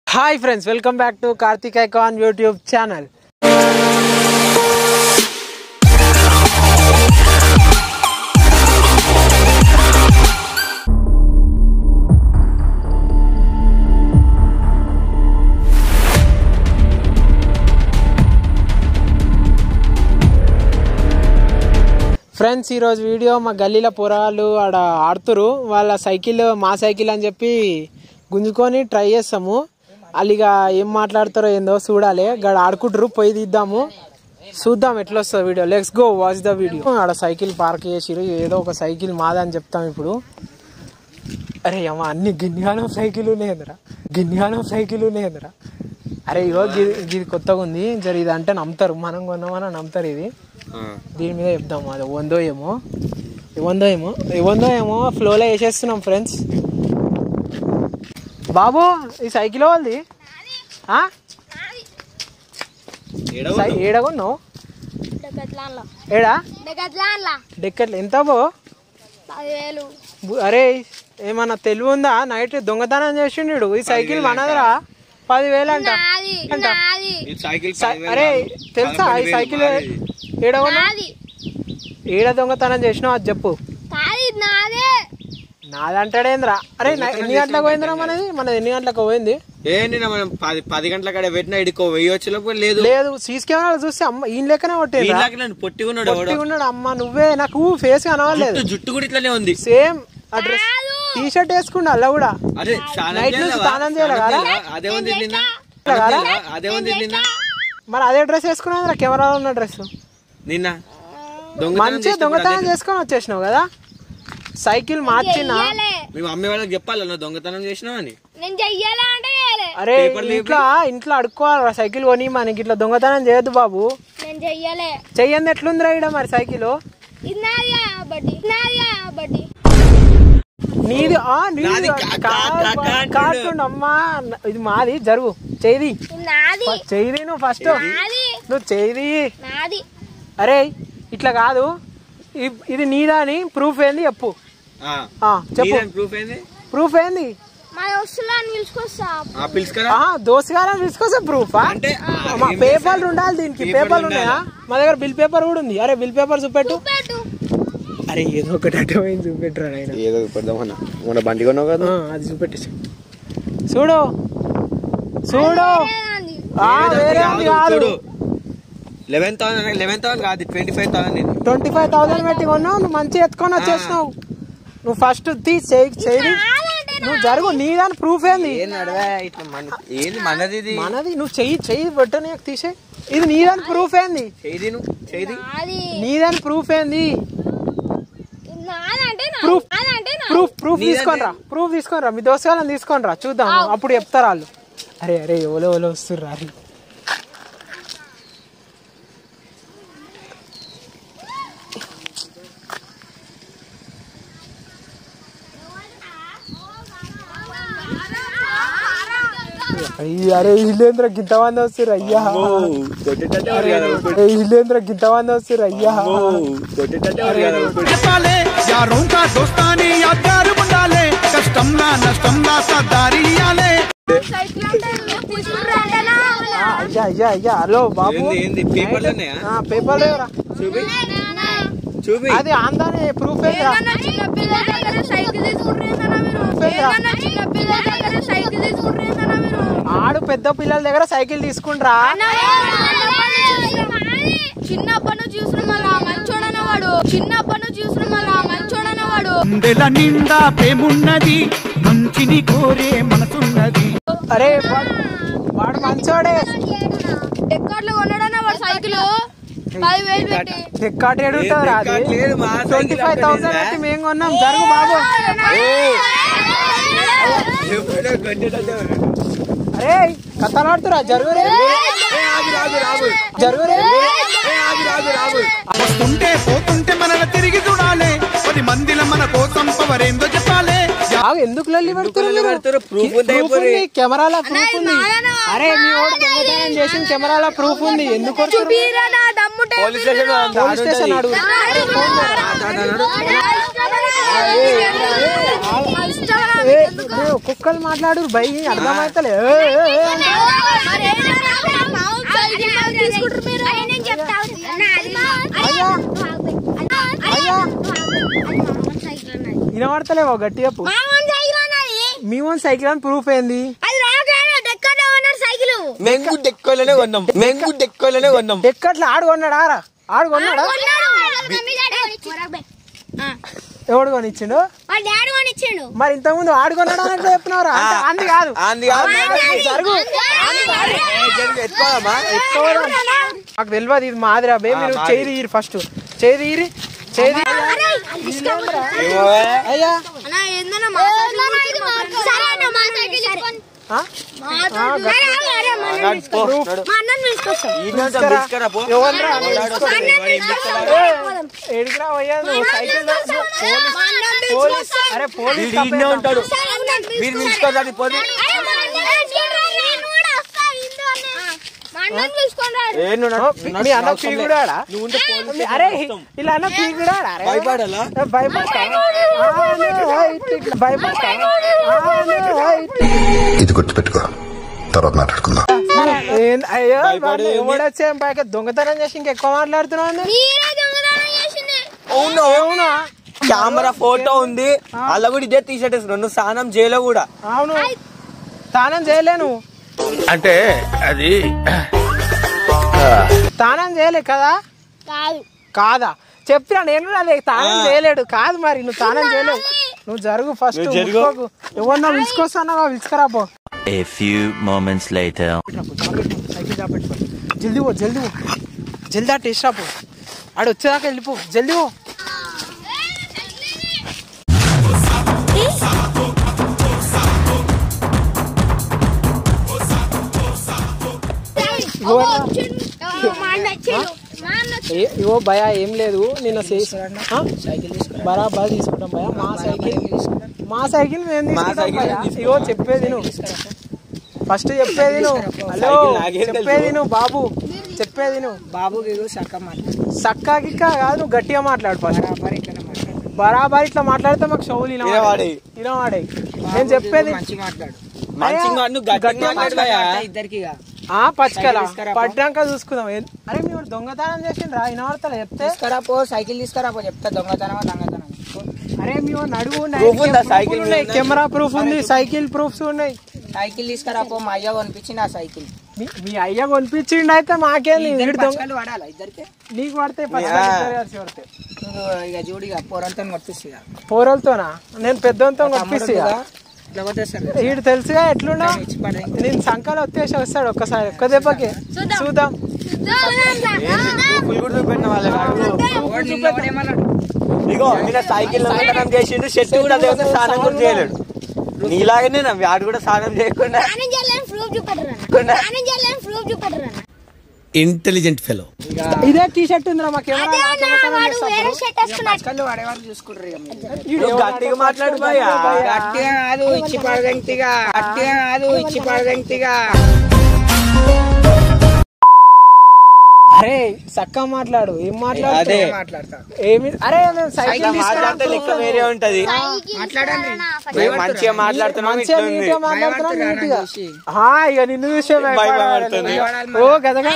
Hi friends welcome back to Karthik icon YouTube channel friends ఈరోజు video మా గల్లీలో పొరాలు ఆడ ఆడుతురు వాళ్ళ సైకిల్ మా సైకిల్ అని చెప్పి గుంజుకొని ట్రై చేస్తాము అಲ್ಲಿగా ఏం మాట్లాడతారో ఏందో చూడాలి గడ ఆడుకుంటారు పోయి తీద్దాము చూద్దాం ఎట్లా వస్తుంది video let's go watch the video ఆడ సైకిల్ పార్క్ చేసిరు ఏదో ఒక సైకిల్ మాదని చెప్తాం ఇప్పుడు అరే అమ్మ అన్ని గిన్నెగానం సైకిల్ ఉన్నాయందిరా గిన్నెగానం సైకిల్ ఉన్నాయందిరా అరే ఇగో గి- ఇది కొత్తగా ఉంది జర ఇది అంటే నమ్ముతారు మనం కొన్నామని నమ్ముతారు ఇది దీని మీద చెప్దాం అది వందో ఏమో ఇవ్వందో ఏమో ఇవ్వందో ఏమో ఫ్లోలో వేసేస్తున్నాం ఫ్రెండ్స్ బాబు ఈ సైకిల్ వాళ్ళది ఆ? సై- ఏడ కొన్నావు డెకట్లాన్లా ఏడా డెకట్లాన్లా డెక్కట్లు ఎంత బో పదివేలు బు- అరే ఏమన్నా తెలివి ఉందా నైట్ దొంగతనం చేసిండు ఈ సైకిల్ మనదరా పదివేలు అంట నాది అంట నాది సైకిల్ సై- అరే తెలుసా ఈ సైకిల్ ఏడ కొన్నా నాది ఏడ దొంగతనం చేసినావు అది చెప్పు కాదు ఇది నాదే నాదంటాడేంద్రా అరే నా- ఎన్ని గంటలకు పోయిందిరా మనది మనది ఎన్ని గంటలకు పోయింది ఏంటి నా మనం పది పది గంటల కాడ పెట్టిన ఇడికో వెయ్యి వచ్చేలోపు లేదు లేదు సీసీ కెమెరాలు చూస్తే అమ్మ ఈయన లెక్కనే కొట్టేది వీళ్ళకి నన్ను పొట్టి ఉన్నాడు ఎవడో ఉన్నాడు అమ్మ నువ్వే నాకు ఫేస్ కనవలేదు జుట్టు జుట్టు కూడా ఇట్లానే ఉంది సేమ్ అడ్రస్ టీ షర్ట్ వేసుకుండు అల్ల కూడా అదే స్నానం నైట్ నుంచి చేయలేవా? స్నానం చేయాలి స్నానం కదా? చేయాలా? అదే ఉంది నిన్న కదా? అదే ఉంది నిన్న మరి అదే డ్రెస్ వేసుకున్నా కెమెరాలో ఉన్న డ్రెస్ నిన్న దొంగతనం మంచిగా చేసినప్పుడు దొంగతనం అదే- చేసుకొని వచ్చేసినావు కదా సైకిల్ మార్చినా చెయ్యాలే మీ మమ్మీ వాళ్ళకి చెప్పాలి నువ్వు దొంగతనం చేసినావు అని నేను చెయ్యాలా అంటే చేయలే అరే పేపర్ లేపి- ఇంట్లో ఇంట్లో అడుక్కోవాలి సైకిల్ కొని మనకి ఇట్లా దొంగతనం చేయొద్దు బాబు నేను చెయ్యలే చెయ్యంది ఎట్లుందిరా ఈడ మరి సైకిల్ ఇది నాది కాబట్టి నాది కాబట్టి నీది ఆ నీది నాది కా- కా- కా- కా అంటుండు. కాటుండు అమ్మా ఇది మాది జరుగు చెయ్యి ఇది నాది చెయ్యి నువ్వు ఫస్ట్ నాది నువ్వు చెయ్యి నాది అరే ఇట్లా కాదు ఇ- ఇది నీదా అని ప్రూఫ్ ఏంది చెప్పు ఆ. ఆ, చెప్పు నీదేం ప్రూఫ్ ఏంది ప్రూఫ్ ఏంది మా వస్తున్నా నిలుచుకొస్తా ఆ పిలుచుకరా ఆహా దోసగారం తీసుకొస్తే ప్రూఫా అంటే ఆ, ఏం పేపర్లు ఉండాలి దీనికి పేపర్లు పేపర్లు ఉన్నాయా మా దగ్గర బిల్ పేపర్ కూడా ఉంది అరే బిల్ పేపర్ చూపెట్టు పెట్టు అరే ఏదో ఒకటి అర్థమైంది చూపెట్టురా నాయన ఏదో పెడదామన్నా మన బండి కొన్నావు కదా ఆ, అది చూపెట్టేసి చూడు చూడు నాది. ఆ, వేరే ఉంది కాదు చూడు లెవెన్ థౌసండ్ లెవెన్ థౌసండ్ కాదు ట్వంటీ ఫైవ్ థౌసండ్ ఇది ట్వంటీ ఫైవ్ థౌసండ్ పెట్టి కొన్నావు నువ్వు మంచిగా ఎత్తుకొని వచ్చేసినావు నువ్వు ఫస్ట్ తీ చేయి చేయి నాదంటే నువ్వు జరుగు నీదాని ప్రూఫ్ ఏంది ఏం నడవా ఇట్లా మన ఏంది మనది ఇది మనది నువ్వు చెయ్యి చెయ్యి పెట్టని తీసే ఇది నీదాని ప్రూఫ్ ఏంది చేయి నువ్వు చేయి నాది నీదాని ప్రూఫ్ ఏంది ఇది నాదంటే నాది. Proof. నాదంటే నాది. ప్రూఫ్ ప్రూఫ్ నీదంటే- తీసుకొని రా ప్రూఫ్ తీసుకొని రా మీ దోసగాళ్ళని తీసుకొని రా చూద్దాం అప్పుడు చెప్తారు వాళ్ళు అరే అరే ఎవరో ఎవరో వస్తుర్రా అరే అయ్య, అరే ఇల్లేంద్ర గింత మంది వస్తుర్రు అయ్యా అరే ఇల్లేంద్ర గింత మంది వస్తుర్రు అయ్యా చెప్పాలే యారోं का दोस्तानी यादगार ఉండాలే కష్టంలా నష్టంలా సర్దారి ఇయ్యాలే సైకిల్ అంటే తీసుకురా అంటేనా? ఆ, అయ్యా అయ్యా అయ్యా హలో బాబు ఏంది ఏంది పేపర్లు ఉన్నాయా ఆ, పేపర్ లేవురా చూపి చూపి అది ఆందానే ప్రూఫ్ ఏందిరా ఏమన్నా చిన్న పిల్లల దగ్గర సైకిల్ తీసుకుంటున్నారా మీరు ఏమన్నా చిన్న పిల్లల దగ్గర సైకిల్ తీసుకుంటున్నారా మీరు ఆడు పెద్ద పిల్లల దగ్గర సైకిల్ తీసుకుంట్రా చిన్నప్పటి నుంచి చూసిన మళ్ళా మంచోడనేవాడు చిన్నప్పటి నుంచి చూసిన మళ్ళా మంచోడనేవాడు గుండెల నిండా ప్రేమున్నది మంచిని కోరే మనసున్నది అరే వాడు వాడు మంచోడే ఎక్కట్లో కొన్నాడన్న వాడు సైకిల్ పదివేలు పెట్టి ఎక్కాటి అడుగుతారా అది ఎక్కాటి లేదు, మా ట్వంటీ సైకిల్ ఫైవ్ అక్కడ థౌసండ్ ఉందా? పెట్టి మేము కొన్నాం జరుగు బాబు అరే కథలాడుతురా జరుగు రే జరుగు రే వస్తుంటే పోతుంటే మనల్ని తిరిగి చూడాలే పది మందిల మన కోసం పవరేందో చెప్పాలే ఆగు, ఎందుకు లల్లి పెడుతున్నారు మీరు? పెడతారు? Proof ఉంది Proof అయిపోయి. ఉంది, కెమెరాలో ప్రూఫ్ ఉంది అరే మీ వాడు దొంగతనం చేసిన కెమెరాలో ప్రూఫ్ ఉంది ఎందుకు కొడుతున్నారు? చూపిరా నా దమ్ముంటే పోలీస్ స్టేషన్ పోలీస్ స్టేషన్ అడుగు నా ఇష్టం రా. ఏ, ఏ, ఒక్కొక్కరు మాట్లాడు బై అర్థమైతలే ఏ, ఏ, ఏ అంటే. మరి ఏంటన్నా? మా ఊరు సైకిల్ వాళ్ళు తీసుకుంటారు మీరు. అయ్యా అయ్యా వినబడతలేవో గట్టి చెప్పు మా ఊరు సైకిల్ అన్నది. మీ ఓన్ సైకిల్ అని ప్రూఫ్ ఏంది అది రాగానే డెక్కనే ఉన్నాడు సైకిల్ మేము కూడా డెక్కోలోనే కొన్నాం మేము కూడా డెక్కోలోనే కొన్నాం ఎక్కట్లా ఆడు కొన్నాడా రా ఆడు కొన్నాడా ఎవడు కొనిచ్చిండు వాళ్ళ డాడీ కొనిచ్చిండు మరి ఇంతకు ముందు ఆడు కొన్నాడా అని ఎట్లా చెప్పినవరా అంటే అంది కాదు అంది కాదు జరుగు ఏ, జరుగు, ఎత్తుకోదమ్మా ఎత్తుకోవడం. మాకు తెలియదు ఇది మాదిరా బే మీరు చేయి తీయరు ఫస్ట్ చేయి తీయరి చేయి తీయరి. ఏమో, అయ్యా అన్న ఏందన్నా మా సైకిల్ గుర్తుకు సరే అన్న మా సైకిల్ తీసుకొని ఆ? మా తోటి- సరే, ఆగు, అరే, మా అన్నని నడు, పో, తీసుకొస్తా. నడు. మా అన్నని తీసుకొస్తాం ఈ నిమిషం తీసుకురా, పో. ఎవర్రా? వాడు వస్తాడు, వాడు ఏం చేస్తాడు? ఏ, ఏడికిరా పోయా నువ్వు సైకిల్ లో- పోలీస్ మా అన్నని పోలీస్ తీసుకొస్తాం. అరే పోలీస్ వీడు ఈడనే ఉంటాడు సరే, అన్నని వీడు తీసుకొస్తాం. పిలుచుకోదాన్ని పోతే అరే, మా అన్నని తీసుకురా, నేను కూడా వస్తా, ఇందు అన్న. మా అన్నని తీసుకొని రా. ఏ నువ్వు ఓ, నడు- మీ- నడు, మీ అన్న అవసరం ఫీ లేదు. కూడా ఆడా? నువ్వు ఉంటే పోలీస్ మీ- అరే ఇలా అన్న ఫీ కూడా ఆడా? అరే, భయపడాలా ఏ, భయపడతావా? ఆ, నువ్వు ఇట్లా ఇట్లా భయపడతావా? ఆ, నువ్వు ఇట్లా. ఇది గుర్తుపెట్టుకో తర్వాత మాట్లాడుకుందాం ఏం- అయ్యో భయపడేది ఏంది? ఎవడొచ్చే పైకి దొంగతనం చేసి ఇంకెక్కువ మాట్లాడుతున్నావు మీరే దొంగతనం చేసింది. అవును అవునా కెమెరా ఫోటో ఉంది అలా కూడా ఇదే టీ షర్ట్ వేసుకున్నావు నువ్వు స్నానం చేయలో కూడా అవును తానం చేయలేను అంటే అది తానం చేయలే కదా కాదు కాదా చెప్పినా నేను కూడా అదే తానం ఆ. చేయలేడు కాదు మరి నువ్వు తానం చేయలేవు నువ్వు జరుగు ఫస్ట్ నువ్వు జరుగు. ఎవరన్నా పిలుచుకొస్తానవా పిలుచుకరా పో A few moments later. Cycle దాపెట్టుకో జల్దీ పో జల్దీ పో జల్దీ అటు ఇష్టా పో ఆడు వచ్చేదాకా వెళ్ళిపో జల్దీ పో ఓ, వచ్చిండు. మా అన్న వచ్చిండు. మా అన్న వచ్చిండు. ఏ- ఇగో భయ ఏం లేదు నిన్న చేసి ఆ? బరాబర్ తీసుకుంటాం భయ మా సైకిల్ మా సైకిల్ మేము మా తీసుకుంటాం సైకిల్ భయ్యా. తీసుకుంటాం. ఇగో చెప్పేది నువ్వు ఫస్ట్ చెప్పేది నువ్వు హలో సైకిల్ నాకేం తెలుసు? చెప్పేది నువ్వు బాబు చెప్పేది నువ్వు బాబుకి సక్క మాట్లాడు సక్కా గిక్కా కాదు నువ్వు గట్టిగా మాట్లాడు ఫస్ట్ మరి ఇక్కడ మాట్లాడు బరాబర్ ఇట్లా మాట్లాడితే మాకు షౌలు వినవాడే. వినవాడే నేను చెప్పేది మంచి మాట్లాడు మంచిగా నువ్వు గట్టిగా గట్టిగా మాట్లాడయా ఇద్దరికి ఆ పచ్చకల సైకిల్ తీసుకురా పో. పడ్డాక చూసుకుందాం ఏ- అరే మీరు దొంగతనం చేసిండ్రా వినవాడతా చెప్తే తీసుకురా పో సైకిల్ తీసుకురా పో చెప్తా దొంగతనమా దొంగతనం అరే మేము నడువు Proof ఉందా? సైకిల్ ఉన్నాయి మీద కెమెరా ప్రూఫ్ ఉంది సైకిల్ ప్రూఫ్స్ ఉన్నాయి సైకిల్ తీసుకురా పో మా అయ్య కొనిపించింది ఆ సైకిల్ మీ- మీ అయ్య కొనిపించిండు అయితే మాకేం ఇద్దరు వీడు దొంగ పచ్చకాయలు వాడాలా ఇద్దరికి నీకు పడితే పచ్చకాయలు ఇద్దరు కలిసి పడతాయి నువ్వు ఇక చూడు ఇక పోరంతో కొట్టిస్తుంది పోరలతోనా నేను పెద్దోనితో కొనిపిస్తా ఇట్లా కొట్టేస్తారు వీడు తెలుసుగా ఎట్లున్నా ఇచ్చి పడే నేను సంకలు వచ్చేసి వస్తాడు ఒక్కసారి ఒక్క దెబ్బకి చూద్దాం ఫుల్ కూడా చూపెట్టిన వాళ్ళకి వాడు నిన్న వాడు ఏమన్నాడు ఇగో నిన్న సైకిల్ దొంగతనం చేసిండు షర్ట్ కూడా అదే ఉంది, స్నానం కూడా చేయలేడు నీలాగనే నా వాడు కూడా స్నానం చేయకుండా స్నానం చేయాలని ప్రూఫ్ చూపెట్టరా కొన్నా. స్నానం చేయాలని ప్రూఫ్ చూపెట్టరా ఇంటెలిజెంట్ ఫెలో ఇదే టీ షర్ట్ ఉందిరా మా కెమెరా అదే అన్న వాడు వేరే షర్ట్ వేసుకున్నాడు పచ్చకాయలు వాడేవాళ్ళు చూసుకుంటారు ఇక మీరు. నువ్వు గట్టిగా మాట్లాడు భయ్యా గట్టిగా కాదు ఇచ్చి పడగంటిగా గట్టిగా కాదు ఇచ్చి పడగంటిగా అరే చక్కగా మాట్లాడు ఏం మాట్లాడు అదే మాట్లాడతా ఏమి అరే మేము సైకిల్ ఇట్లా మాట్లాడితే లెక్క వేరే ఉంటది మాట్లాడండి మేము మంచిగా మాట్లాడుతున్నాం మంచిగా ఇట్లా ఉంది నీట్గా మాట్లాడుతున్నాం భయపడుతున్నారు నీట్గా చూసి. ఆ, ఇక నిన్ను చూసే భయపడుతుంది. ఓ గదగా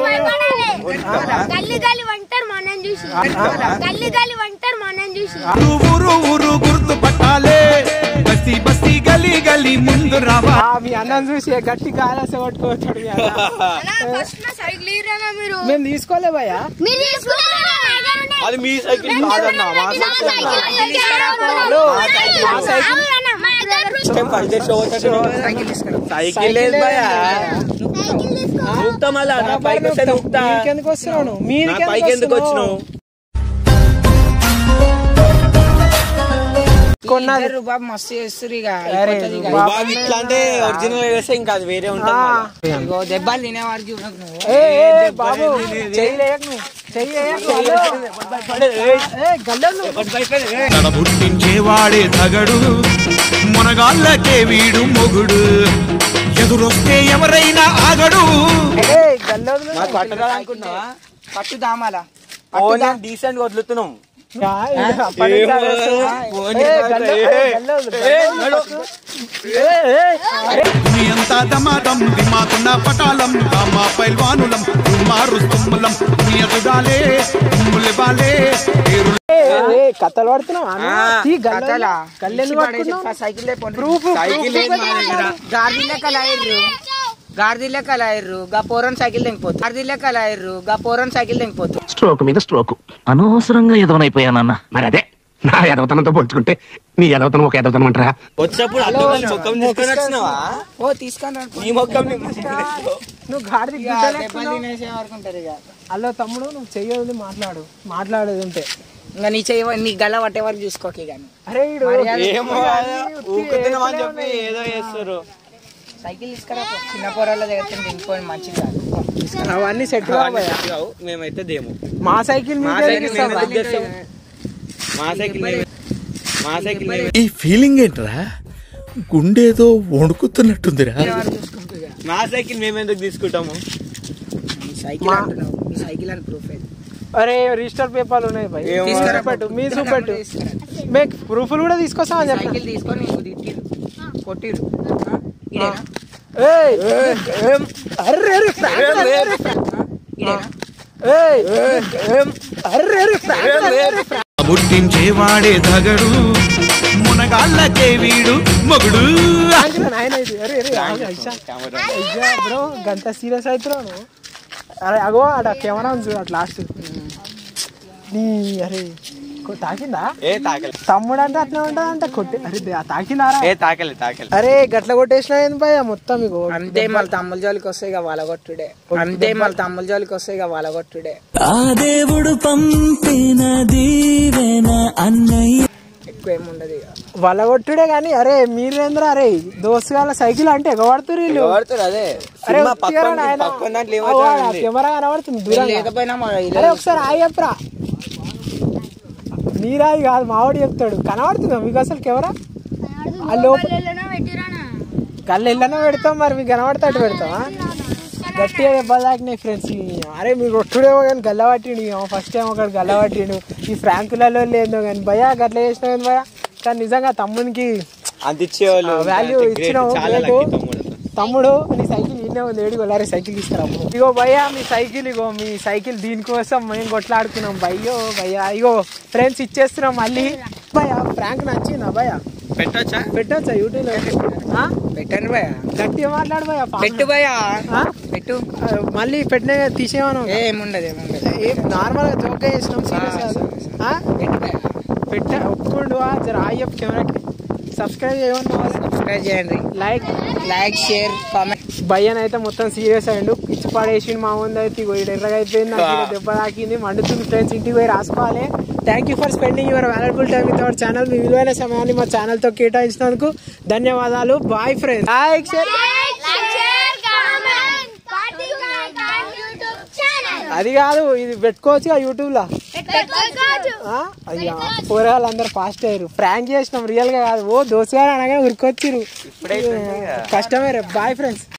గల్లి గల్లి వంటారు మనం చూసి గల్లి గల్లి వంటారు మనం చూసి ఊరు ఊరు గుర్తు పట్టాలే బస్తీ బస్తీ గలీ గలీ ముందు రావా ఆ, మీ అన్నం చూసి గట్టి కాలేస పట్టుకోవచ్చాడు మీ అన్న. ఫస్ట్ సైకిల్ ఇరానా మీరు మేము తీసుకోలే భయ్యా మీరు తీసుకున్నారా అది మీ సైకిల్ కాదన్నా మా సైకిల్ అన్నా. హలో మా సైకిల్ ఇష్టం పడితే షో సైకిల్ తీసుకురా సైకిల్ లేదు భయ్యా నూకుతా మళ్ళా నా పైకి వస్తే నూకుతా మీకెందుకు వస్తున్నావు నువ్వు? మీదికి నా పైకి ఎందుకు వస్తున్నావు? వచ్చినావు కొన్నది ఇద్దరు బాబు మస్తు చేస్తారు ఇక అరే, అయిపోతుంది ఇక. బాబు. బాబు ఇట్లా అంటే ఒరిజినల్ వేస్తే ఇంకా అది వేరే ఉంటుంది మళ్ళా. ఇగో దెబ్బలు తినేవారు చూడకు నువ్వు ఏ, ఏ, ఏ, బాబు చెయ్యి లేయకు నువ్వు. చెయ్యి లేయకు. హలో. ఏ, గల్లలు. పుట్టించేవాడే తగడు మునగాళ్ళకే వీడు మొగుడు ఎదురొస్తే ఎవరైనా ఆగడు ఏ, గల్లలు. మాకు పట్టరాదు అనుకున్నావా పట్టు దామాల ఓ నేను డీసెంట్ వదులుతున్నాం అప్పటి నుంచి ఆవేశం. ఏ, గల్ల- ఏ, గల్ల ఉంది, గల్ల ఉంది. ఏ, ఏ, ఏ. నీ అంతా దమాదం దిమాకున్న పటాలం దామా పైల్వానులం తుమ్మారు స్తుమ్మలం నీ ఎదుడాలే తుమ్ములివాలే ఏరు ఏ, ఏ, కథలు పడుతున్నావా నువ్వు? తీ, గల్ల ఉంది. కథలా? గల్ల ఎందుకు పట్టుకున్నావు? సైకిల్ Proof, సైకిల్ proof లేదు మా దగ్గర గార్ది లెక్క లాయర్రు గార్ది లెక్క లాయర్రు గా పోరన్ సైకిల్ తెంగిపోతుంది గార్ది లెక్క లాయర్రు గా పోరన్ సైకిల్ తెంగిపోతుంది స్ట్రోక్ మీద స్ట్రోక్ అనవసరంగా ఎదవనైపోయానన్న మరి అదే నా ఎదవతనంతో పోల్చుకుంటే నీ ఎదవతనం ఒక ఎదవతనం అంటారా వచ్చేప్పుడు అడ్డగోలు ముఖం తీసుకొని వచ్చినావా ఓ తీసుకొని రండి. నీ ముఖం నీ నువ్వు గాడిది ఇక గుడ్డలు దెబ్బలు వేసుకున్నావు. తినేసే వరకు ఉంటారు ఇక హలో తమ్ముడు నువ్వు చెయ్యదు మాట్లాడు మాట్లాడేది ఉంటే ఇంకా నీ చెయ్యి నీ గల్ల పట్టే వరకు చూసుకోకి కానీ అరే ఈడు ఏమో ఊకుతున్నామా అని చెప్పి ఏదో చేస్తారు సైకిల్ తీసుకురా పో. చిన్న పోరాళ్ళ దగ్గర దింపుకొని మంచిది కాదు అవన్నీ సెట్ కావు, మేమైతే దేము మా సైకిల్ మా మీదే సైకిల్ ఇస్తావా? మేమే తెస్తాం. మా సైకిల్ మేమే- మా సైకిల్ మేమే- ఈ ఫీలింగ్ ఏంట్రా గుండేదో వణుకుతున్నట్టుందిరా మా సైకిల్ మేము ఎందుకు తీసుకుంటాము నీ సైకిల్ అంటున్నావు నీ సైకిల్ అని ప్రూఫ్ అయితే అరే రిజిస్టర్ పేపర్లు ఉన్నాయి భయ్ ఏమో. మీ చూపెట్టు మీ చూపెట్టు మీకు ప్రూఫ్లు కూడా తీసుకొస్తాం అని చెప్పి సైకిల్ తీసుకొని నీకు తిట్టిరు కొట్టిరు ఇదేనా ఏయ్ అర్రే అరే ఫ్రాంక్ అరే, అరే, ఫ్రాంక్. ఇదేనా ఏయ్ అర్రే అరే ఫ్రాంక్ అరే, అరే, ఫ్రాంక్. ముట్టించేవాడే దగడు మునగాళ్ళకే వీడు మొగుడు ఫ్రాంక్ రా నాయన ఇది అరే అరే ఆగు, ఐషా. ఐషా, బ్రో గంత సీరియస్ అవుతున్నావు నువ్వు? అరే అగో అక్కడ కెమెరా ఉంది చూడు అటు లాస్ట్ నీ అరే కొ- తాకిందా ఏ తాకలే తమ్ముడు అంటే అట్లా ఉంటుంది అంటే కొట్టి అరే దే- తాకిందారా ఏ తాకలే తాకలే అరే గట్ల కొట్టేసినా ఏంది భయ మొత్తం ఇగో అంతే మళ్ళీ తమ్ముల జోలికి వస్తాయి ఇక వాళ్ళ కొట్టుడే అంతే మళ్ళీ తమ్ముల జోలికి వస్తాయి ఇక వాళ్ళ కొట్టుడే ఎక్కువ ఏముండదు ఇక వాళ్ళ కొట్టుడే కానీ అరే మీరేంద్ర అరే దోస్తు వాళ్ళ సైకిల్ అంటే ఎగబడుతురు వీళ్ళు ఎవరుతారు అదే అరే సినిమా ఉత్తిగా పక్కన నాయనా. పక్కన దాంట్లో అవ్వ, ఏమవుతుంది ఆ కెమెరా కనబడుతుంది దూరంగా. లేకపోయినా మా ఇలా అరే ఒకసారి ఆగి చెప్పరా నీరాయి కాదు మావాడు చెప్తాడు కనబడుతుందా మీకు అసలు కెమెరా ఆ లోపల కళ్ళు ఎల్లనే పెడతాం మరి మీకు కనబడతాడు పెడతావా గట్టిగా దెబ్బలు తాకినాయి ఫ్రెండ్స్ అరే మీరు రొట్టుడేమో కానీ గల్లబట్టిండు ఫస్ట్ టైం ఒకటి గల్లబట్టిండు ఈ ఫ్రాంకులలో లేదో కానీ భయ గట్ల చేసినావు కానీ భయ కానీ నిజంగా తమ్మునికి అంత ఇచ్చేవాళ్ళు వాల్యూ అంత great. ఇచ్చినావు చాలా గ్రేటు. lucky తమ్ముడు తమ్ముడు నీ సైకిల్ ఇన్నే ఉంది ఏడు కొలారి సైకిల్ తీసుకురాము ఇగో భయ్యా మీ సైకిల్ ఇగో మీ సైకిల్ దీనికోసం మేము కొట్లాడుకున్నాం భయ్యో భయ్యా ఇగో ఫ్రెండ్స్ ఇచ్చేస్తున్నాం మళ్ళీ భయ్యా ప్రాంక్ నచ్చిందా భయ్యా పెట్టొచ్చా పెట్టొచ్చా యూట్యూబ్ లో ఆ? పెట్టండి భయ గట్టిగా మాట్లాడు భయ్యా పెట్టు భయ ఆ? పెట్టు ఆ, మళ్ళీ పెట్టిన తీసేమను ఏముండదు ఏముండదు ఏం నార్మల్ గా జోక్ చేసినాం సీరియస్ కాదు ఆ? పెట్టు భయ పెట్ట ఒప్పుకోండు జర అయ్యప్ప కెమెరాకి సబ్స్క్రైబ్ చేయమని సబ్స్క్రైబ్ చేయండి లైక్ లైక్ షేర్ కామెంట్ భయ్యన్ అయితే మొత్తం సీరియస్ అయ్యిండు పిచ్చి పడేసిండు మా ముందు అయితే ఇగో ఈడ ఎర్రగా అయిపోయింది నాకు ఈడ దెబ్బ తాకింది మండుతుంది ఫ్రెండ్స్ ఇంటికి పోయి రాసుకోవాలి thank you for spending your valuable time with our channel మీ విలువైన సమయాన్ని మా ఛానల్ తో కేటాయించినందుకు ధన్యవాదాలు బాయ్ ఫ్రెండ్స్ లైక్ షేర్ అది కాదు ఇది పెట్టుకోవచ్చు యూట్యూబ్ లో ఆ? అయ్యా పోరాలు అందరు ఫాస్ట్ అయ్యారు ఫ్రాంక్ చేసినాం రియల్ గా కాదు ఓ దోసగా అనగా ఉరికొచ్చిరు కష్టమే రే బాయ్ ఫ్రెండ్స్